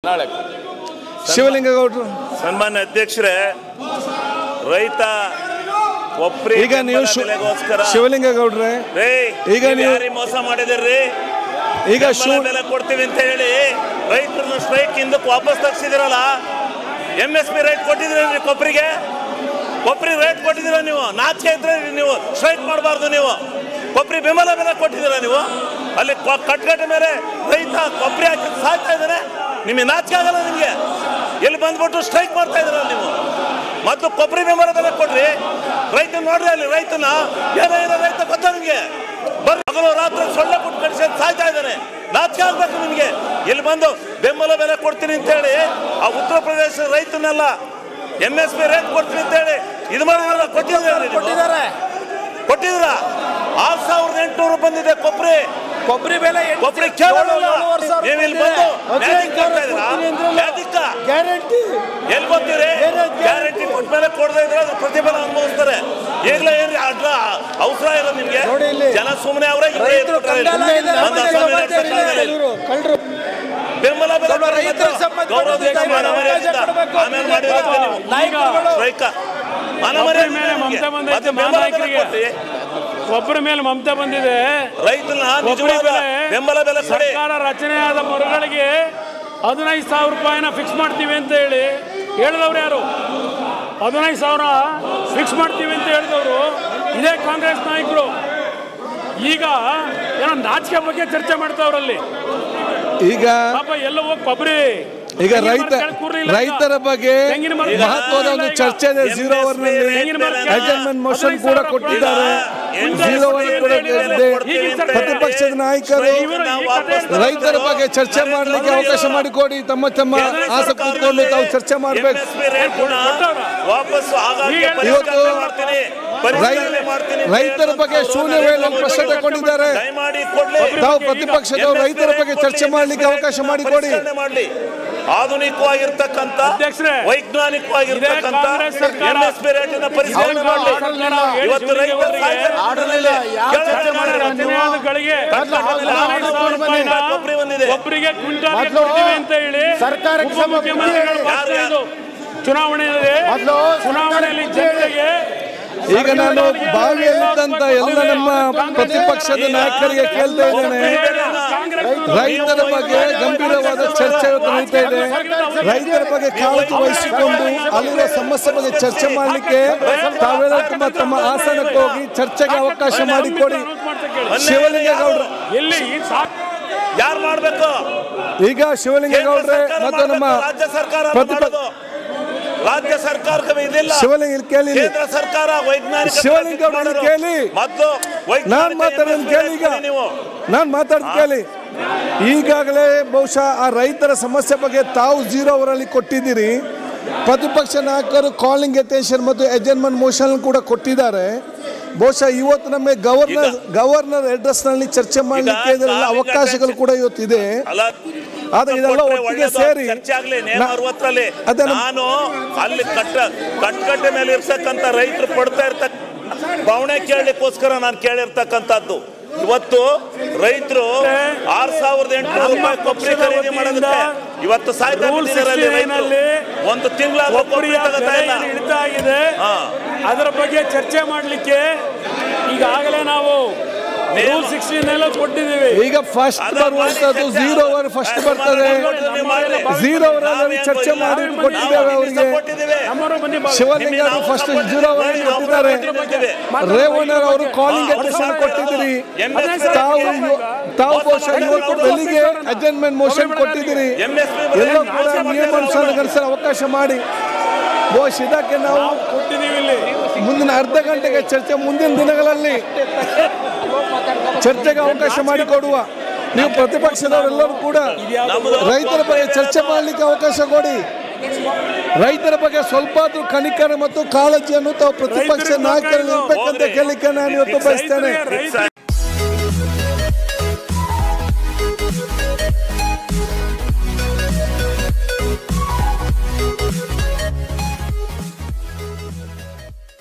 ನಾಳೆ ಶಿವಲಿಂಗೇಗೌಡರು ಸನ್ಮಾನ್ಯ ಅಧ್ಯಕ್ಷರೇ ರೈತ ಒಬ್ರಿ ಈಗ ನೀವು ಶು- ಬೆಲೆಗೋಸ್ಕರ ಶಿವಲಿಂಗೇಗೌಡ್ರೆ ರೇ ಈಗ ಈಗ ನೀವು- ಯಾರಿಗೆ ಮೋಸ ಮಾಡಿದಿರ್ರಿ ಈಗ ಶು ಬೆಂಬಲ ಬೆಲೆ ಕೊಡ್ತೀವಿ ಅಂತ ಹೇಳಿ ರೈತರನ್ನ ಸ್ಟ್ರೈಕ್ ಹಿಂದಕ್ಕೆ ವಾಪಸ್ ತಗ್ಸಿದಿರಲ್ಲ ಎಂ ಎಸ್ ಪಿ ರೇಟ್ ಕೊಟ್ಟಿದ್ದೀರಿ ಕೊಬ್ಬರಿಗೆ ಕೊಬ್ಬರಿ ರೇಟ್ ಕೊಟ್ಟಿದ್ದೀರ ನೀವು ನಾಚಿಕೆ ಇದ್ರೆ ನೀವು ಸ್ಟ್ರೈಕ್ ಮಾಡಬಾರ್ದು ನೀವು ಕೊಬ್ಬರಿ ಬೆಂಬಲ ಬೆಲೆ ಕೊಟ್ಟಿದ್ದೀರ ನೀವು ಅಲ್ಲಿ ಕೊ- ಕಟ್ಕಟ್ಟ ಮೇಲೆ ರೈತ ಕೊಬ್ಬರಿ ಹಾಕಿ ಸಾಯ್ತಾ ಇದ್ದಾನೆ ನಿಮಗೆ ನಾಚಿಕೆ ಆಗಲ್ಲ ನಿಮಗೆ ಎಲ್ಲಿ ಬಂದ್ಬಿಟ್ಟು ಸ್ಟ್ರೈಕ್ ಮಾಡ್ತಾ ಇದ್ದೀರ ನೀವು ಮತ್ತು ಕೊಬ್ಬರಿ ಬೆಂಬಲ ಬೆಲೆ ಕೊಡ್ರಿ ರೈತನ ನೋಡ್ರಿ ಅಲ್ಲಿ ರೈತನ ಏನೋ ಏನೋ ರೈತ ಗೊತ್ತಾ ನಿಮಗೆ ಬರ್ರಿ ಹಗಲು ರಾತ್ರಿ ಸೊಳ್ಳೆ ಕೊಟ್ಟು ಕಡಿಸಿ ಸಾಯ್ತಾ ಇದ್ದಾನೆ ನಾಚಿಕೆ ಆಗ್ಬೇಕು ನಿಮಗೆ ಇಲ್ಲಿ ಬಂದು ಬೆಂಬಲ ಬೆಲೆ ಕೊಡ್ತೀನಿ ಅಂತೇಳಿ ಆ ಉತ್ತರ ಪ್ರದೇಶ ರೈತನೆಲ್ಲ ಎಂ ಎಸ್ ಪಿ ರೇಟ್ ಕೊಡ್ತೀನಿ ಅಂತೇಳಿ ಇದು ಮಾಡಿದ್ರಲ್ಲ ಕೊಟ್ಟಿದ್ದಾರೆ ಕೊಟ್ಟಿದ್ದಾರೆ ಕೊಟ್ಟಿದ್ರ ಆರು ಸಾವಿರದ ಎಂಟುನೂರು ಬಂದಿದೆ ಕೊಬ್ಬರಿ ಕೊಬ್ಬರಿ ಬೆಲೆ ಎಂಟು- ಕೊಬ್ಬರಿ ಕೇವಲ ಏಳು- ಏಳುವರೆ ಸಾವಿರ ನೀವು ಇಲ್ಲಿ ಬಂದಿದೆ. ಬಂದು ಮ್ಯಾಜಿಕ್ ಮಾಡ್ತಾ ಇದ್ದೀರಾ? ಮ್ಯಾಜಿಕ್ಕ? ಗ್ಯಾರಂಟಿ ಎಲ್ಲಿ ಬರ್ತೀರಿ ಏನೇ ಗ್ಯಾರಂಟಿ ಕೊಟ್ಟ ಮೇಲೆ ಕೊಡದೇ ಇದ್ರೆ ಅದು ಪ್ರತಿಫಲ ಅನುಭವಿಸ್ತಾರೆ ಈಗಲೇ ಏನ್ರಿ ಅಡ್ರ ಅವಸರ ಇರೋದು ನಿಮ್ಗೆ ನೋಡಿ ಇಲ್ಲಿ. ಜನ ಸುಮ್ಮನೆ ಅವರೇ ರೈತರು ಕಂಗಾಲ ಆಗಿದ್ದಾರೆ. ಒಂದು ಆಮೇಲೆ ಅಸೆಂಬ್ಲಿ ಜವಾಬ್ದಾರಿ ನಡೆಸಕ್ಕಾಗಲ್ಲ. ಇವರು ಕಳ್ಳರು ಬೆಂಬಲ ಬೆಲೆ ಸ್ವಲ್ಪ ಕೊಡ್ಬೇಕು. ರೈತರಿಗೆ ಸಂಬಂಧ ಗೌರವ ಪಟ್ಟಿದ್ದ ಧನ ಮನಮರ್ಯಾದೆ ಅವಕಾಶ ಅಂತ. ಕೊಡ್ಬೇಕು. ಆಮೇಲೆ ಮಾಡಿರೋದು ನೀವು. ನಾಯಕರುಗಳು ಸ್ಟ್ರೈಕ. ಮನಮರ್ಯಾದೆ ಮೇಲೆ ನಿಮ್ಗೆ. ಮಮತಾ ಬಂದೈತೆ ಮತ್ತೆ ಬೆಂಬಲ ಬೆಲೆ ಮಹಾನಾಯಕರಿಗೆ. ಕೊಟ್ರಿ. ಒಬ್ಬರ ಮೇಲೆ ಮಮತಾ ಬಂದಿದೆ ರೈತನ ಒಬ್ಬರ ನಿಜವಾದ ಬೆಲೆ ಬೆಂಬಲ ಬೆಲೆ ಕೊಡಿ ಸರ್ಕಾರ ರಚನೆಯಾದ ಮರುಗಳಿಗೆ ಹದಿನೈದು ಸಾವಿರ ರೂಪಾಯಿನ ಫಿಕ್ಸ್ ಮಾಡ್ತೀವಿ ಅಂತ ಹೇಳಿ ಹೇಳಿದವ್ರು ಯಾರು ಹದಿನೈದು ಸಾವಿರ ಫಿಕ್ಸ್ ಮಾಡ್ತೀವಿ ಅಂತ ಹೇಳಿದವರು ಇದೇ ಕಾಂಗ್ರೆಸ್ ನಾಯಕರು ಈಗ ಏನೋ ನಾಚಿಕೆ ಬಗ್ಗೆ ಚರ್ಚೆ ಮಾಡ್ತಾವ್ರಲ್ಲಿ ಈಗ ಪಾಪ ಎಲ್ಲ ಹೋಗಿ ಕೊಬ್ಬರಿ ಈಗ ತೆಂಗಿನ ರೈತ ಮರ ಕೆಳಗ್ ಕೂರ್ಲಿಲ್ಲ ಈಗ. ರೈತರ ಬಗ್ಗೆ ತೆಂಗಿನ ಮರ ಮಹತ್ವದ ಒಂದು ಈಗ ಚರ್ಚೆ ಇದೆ ಝೀರೋ ಓವರ್ ನಲ್ಲಿ ತೆಂಗಿನ ಮರ ಕೆಳಗೆ ಅಡ್ಜಸ್ಟ್ಮೆಂಟ್ ಮೋಷನ್ ಹದಿನೈದು ಕೂಡ ಸಾವಿರ ಕೊಟ್ಟಿದ್ದಾರೆ ಈಗ ಝೀರೋ ಓವರ್ ಕೂಡ ಇದೆ ಪ್ರತಿಪಕ್ಷದ ನಾಯಕರು ಇವರು ಈ ಕಥೆ ಹೇಳ್ತಾರೆ. ರೈತರ ಬಗ್ಗೆ ಚರ್ಚೆ ಮಾಡಲಿಕ್ಕೆ ಅವಕಾಶ ಮಾಡಿಕೊಡಿ ತಮ್ಮ ತಮ್ಮ ಆಸೆ ಕೂತ್ಕೊಂಡು ತಾವು ಚರ್ಚೆ ಮಾಡಬೇಕು ವಾಪಸ್ ಆಗಾಗ್ಗೆ ಈಗ ಪರಿಷ್ಕರಣೆ ಮಾಡ್ತೀನಿ ಪರಿಷ್ಕರಣೆ ಮಾಡ್ತೀನಿ ಅಂತ ರೈತರ ಹೇಳ್ತಾರೆ. ಬಗ್ಗೆ ಶೂನ್ಯ ವೇಳೆ ಒಂದು ಪ್ರಶ್ನೆ ತಗೊಂಡಿದ್ದಾರೆ ದಯಮಾಡಿ ಕೊಡ್ಲಿ ತಾವು ಪ್ರತಿಪಕ್ಷದವರು ರೈತರ ಬಗ್ಗೆ ಚರ್ಚೆ ಮಾಡಲಿಕ್ಕೆ ಅವಕಾಶ ಮಾಡಿಕೊಡಿ ಪರಿಷ್ಕರಣೆ ಮಾಡ್ಲಿ ಆಧುನಿಕವಾಗಿರ್ತಕ್ಕಂಥ ಅಧ್ಯಕ್ಷರೇ, ವೈಜ್ಞಾನಿಕವಾಗಿರ್ತಕ್ಕಂಥ ಇದೇ ಕಾಂಗ್ರೆಸ್ ಸರ್ಕಾರ- ಎಂ ಎಸ್ ಪಿ ರೇಟಿನ ಪರಿಷ್ಕರಣೆ ಮಾಡಲಿ ಇವತ್ತು ರೈತ ಆಡಲಿಲ್ಲ ಯಾವ ಚರ್ಚೆ ಮಾಡಿಲ್ಲ ನೀವು ರಚನೆಯಾದಗಳಿಗೆ ಹದಿನೈದು ಸಾವಿರ ರೂಪಾಯಿನ ಕೊಬ್ಬರಿ ಬಂದಿದೆ ಒಬ್ಬರಿಗೆ ಕ್ವಿಂಟಾಲ್ ಮೊದ್ಲು ಕೊಡ್ತೀವಿ ಅಂತ ಹೇಳಿ ಸರ್ಕಾರಕ್ಕೆ ಉಪಮುಖ್ಯಮಂತ್ರಿಗಳ ಯಾರು- ಭಾಷಣ ಇದು ಚುನಾವಣೆಯಲ್ಲಿ ಮೊದ್ಲು ಚುನಾವಣೆಯಲ್ಲಿ ಜನತೆಗೆ ಈಗ ನಾನು ಬಾವಿಯಲ್ಲಿದ್ದಂತ ಎಲ್ಲ ನಮ್ಮ ಪ್ರತಿಪಕ್ಷದ ನಾಯಕರಿಗೆ ಕೇಳ್ತಾ ಇದ್ದೇನೆ ರೈತರ ಬಗ್ಗೆ ಗಂಭೀರವಾದ ಚರ್ಚೆ ಇವತ್ತು ನಡೀತಾ ಇದೆ ರೈತರ ಬಗ್ಗೆ ಕಾಳಜಿ ವಹಿಸಿಕೊಂಡು ಅಲ್ಲಿರುವ ಸಮಸ್ಯೆ ಬಗ್ಗೆ ಚರ್ಚೆ ಮಾಡಲಿಕ್ಕೆ ತಾವೆಲ್ಲ ತಮ್ಮ ತಮ್ಮ ಆಸನಕ್ಕೆ ಹೋಗಿ ಚರ್ಚೆಗೆ ಅವಕಾಶ ಮಾಡಿಕೊಡಿ ಶಿವಲಿಂಗೇಗೌಡ್ರು ಎಲ್ಲಿ ಸಾಕು ಯಾರು ಮಾಡ್ಬೇಕು ಈಗ ಶಿವಲಿಂಗೇಗೌಡ್ರೆ ಮತ್ತು ನಮ್ಮ ರಾಜ್ಯ ಸರ್ಕಾರ ಪ್ರತಿಪ ಮಾಡೋದು. ರಾಜ್ಯ ಸರ್ಕಾರಕ್ಕೆ ಇದಿಲ್ಲ ಶಿವಲಿಂಗ ಇಲ್ಲಿ ಕೇಳಿ ಇಲ್ಲಿ. ಕೇಂದ್ರ ಸರ್ಕಾರ ವೈಜ್ಞಾನಿಕ ಶಿವಲಿಂಗ ಮಾಡೋದು. ಕೇಳಿ. ಮೊದ್ಲು ವೈಜ್ಞಾನಿಕ ನಾನ್ ಮಾತಾಡೋದು ಕೇಳಿ ಈಗ ಕೊಡಿ ನೀವು ನಾನು ಮಾತಾಡ್ದು ಕೇಳಿ ಈಗಾಗಲೇ ಬಹುಶಃ ಆ ರೈತರ ಸಮಸ್ಯೆ ಬಗ್ಗೆ ತಾವು ಜೀರೋ ಅವರಲ್ಲಿ ಕೊಟ್ಟಿದ್ದೀರಿ ಪ್ರತಿಪಕ್ಷ ನಾಯಕರು ಕಾಲಿಂಗ್ ಅಟೆನ್ಷನ್ ಮತ್ತು ಎಜೆನ್ಮೆಂಟ್ ಮೋಷನ್ ಕೂಡ ಕೊಟ್ಟಿದ್ದಾರೆ ಬಹುಶಃ ಇವತ್ತು ನಮಗೆ ಗವರ್ನರ್ ಗವರ್ನರ್ ಅಡ್ರೆಸ್ ನಲ್ಲಿ ಚರ್ಚೆ ಮಾಡಲಿಕ್ಕೆ ಇದರೆಲ್ಲ calling ಅವಕಾಶಗಳು ಕೂಡ ಇವತ್ತಿದೆ ಅಲ್ಲ ಆದ್ರೆ ಇದೆಲ್ಲ ಕೊಟ್ರೆ ಒಟ್ಟಿಗೆ ಒಳ್ಳೇದು. ಸೇರಿ ಚರ್ಚೆ ಆಗ್ಲಿ ನೇಮ ನಾ- ಅರವತ್ತರಲ್ಲಿ ಅದೇ ನಮ್ಮ- ನಾನು ಅಲ್ಲಿ ಕಟ್ಟ ಕಟ್ಕಟ್ಟೆ ಮೇಲೆ ಇರ್ತಕ್ಕಂಥ ರೈತರು ಪಡ್ತಾ ಇರ್ತಕ್ಕ ಬವಣೆ ಕೇಳಲಿಕ್ಕೋಸ್ಕರ ನಾನು ಕೇಳಿರ್ತಕ್ಕಂಥದ್ದು ಇವತ್ತು ರೈತರು ಆರ್ ಸಾವಿರದ ಎಂಟುನೂರು ರೂಪಾಯಿ ಕೊಬ್ಬರಿ ಖರೀದಿ ಮಾಡೋದಕ್ಕೆ ಇವತ್ತು ಸಾಯ್ತಾ ರೂಲ್ ಬಿಟ್ಟಿದ್ದಾರೆ ಅಲ್ಲಿ ರೈತರು. ನಲ್ಲಿ ಒಂದು ತಿಂಗಳ ಕೊಬ್ಬರಿ ಒಬ್ಬರಿಗೆ ತಗೋತಾ ಇಲ್ಲ ಇಳಿತ ಆಗಿದೆ ಹಾ. ಅದರ ಬಗ್ಗೆ ಚರ್ಚೆ ಮಾಡಲಿಕ್ಕೆ ಈಗಾಗಲೇ ನಾವು ರೂಲ್ ಸಿಕ್ಸ್ಟೀನ್ ಎಲ್ಲ ಕೊಟ್ಟಿದ್ದೀವಿ ಈಗ ಫಸ್ಟ್ ಬರುವಂತದ್ದು ಝೀರೋ ಓವರ್ ಫಸ್ಟ್ ಬರ್ತದೆ ಝೀರೋ ಅವರಲ್ಲಿ ಚರ್ಚೆ ಮಾಡಿ ಕೊಟ್ಟಿದ್ದೇವೆ ಅವರಿಗೆ ನಮ್ಮವರು ಬನ್ನಿ ಬಾ- ಶಿವಲಿಂಗ ಅವರು ಫಸ್ಟ್ ಜೀರೋ ಅವರಲ್ಲಿ ಕೊಟ್ಟಿದ್ದಾರೆ ರೇವಣ್ಣರ್ ಅವರು ಕಾಲಿಂಗ್ ಅಟೆನ್ಷನ್ ಕೊಟ್ಟಿದ್ದೀರಿ ತಾವು ಇವ- ತಾವು ಬಹುಶಃ ಇವತ್ತು ಬೆಳಿಗ್ಗೆ ಅಡ್ಜಸ್ಟ್ಮೆಂಟ್ ಮೋಷನ್ ಕೊಟ್ಟಿದ್ದೀರಿ ಎಲ್ಲೋ ಕೂಡ ನಿಯಮಾನುಸಾರ ಅವಕಾಶ ಮಾಡಿ ಬಹುಶಃ ಇದಕ್ಕೆ ನಾವು ಕೊಟ್ಟಿದ್ದೀವಿ ಇಲ್ಲಿ ಮುಂದಿನ ಅರ್ಧ ಗಂಟೆಗೆ ಚರ್ಚೆ ಮುಂದಿನ ದಿನಗಳಲ್ಲಿ ಚರ್ಚೆಗೆ ಅವಕಾಶ ಮಾಡಿಕೊಡುವ ನೀವು ಪ್ರತಿಪಕ್ಷದವರೆಲ್ಲರೂ ಕೂಡ ರೈತರ ಬಗ್ಗೆ ಚರ್ಚೆ ಮಾಡಲಿಕ್ಕೆ ಅವಕಾಶ ಕೊಡಿ ರೈತರ ಬಗ್ಗೆ ಸ್ವಲ್ಪ ಆದ್ರೂ ಕನಿಕರ ಮತ್ತು ಕಾಳಜಿಯನ್ನು ತಾವು ಪ್ರತಿಪಕ್ಷ ನಾಯಕರಲ್ಲಿ ಇರ್ಬೇಕಂತ ಕೇಳಲಿಕ್ಕೆ ನಾನು ಇವತ್ತು ಬಯಸ್ತೇನೆ ರೈತರಿಗೆ- ರೈತರಿಗೆ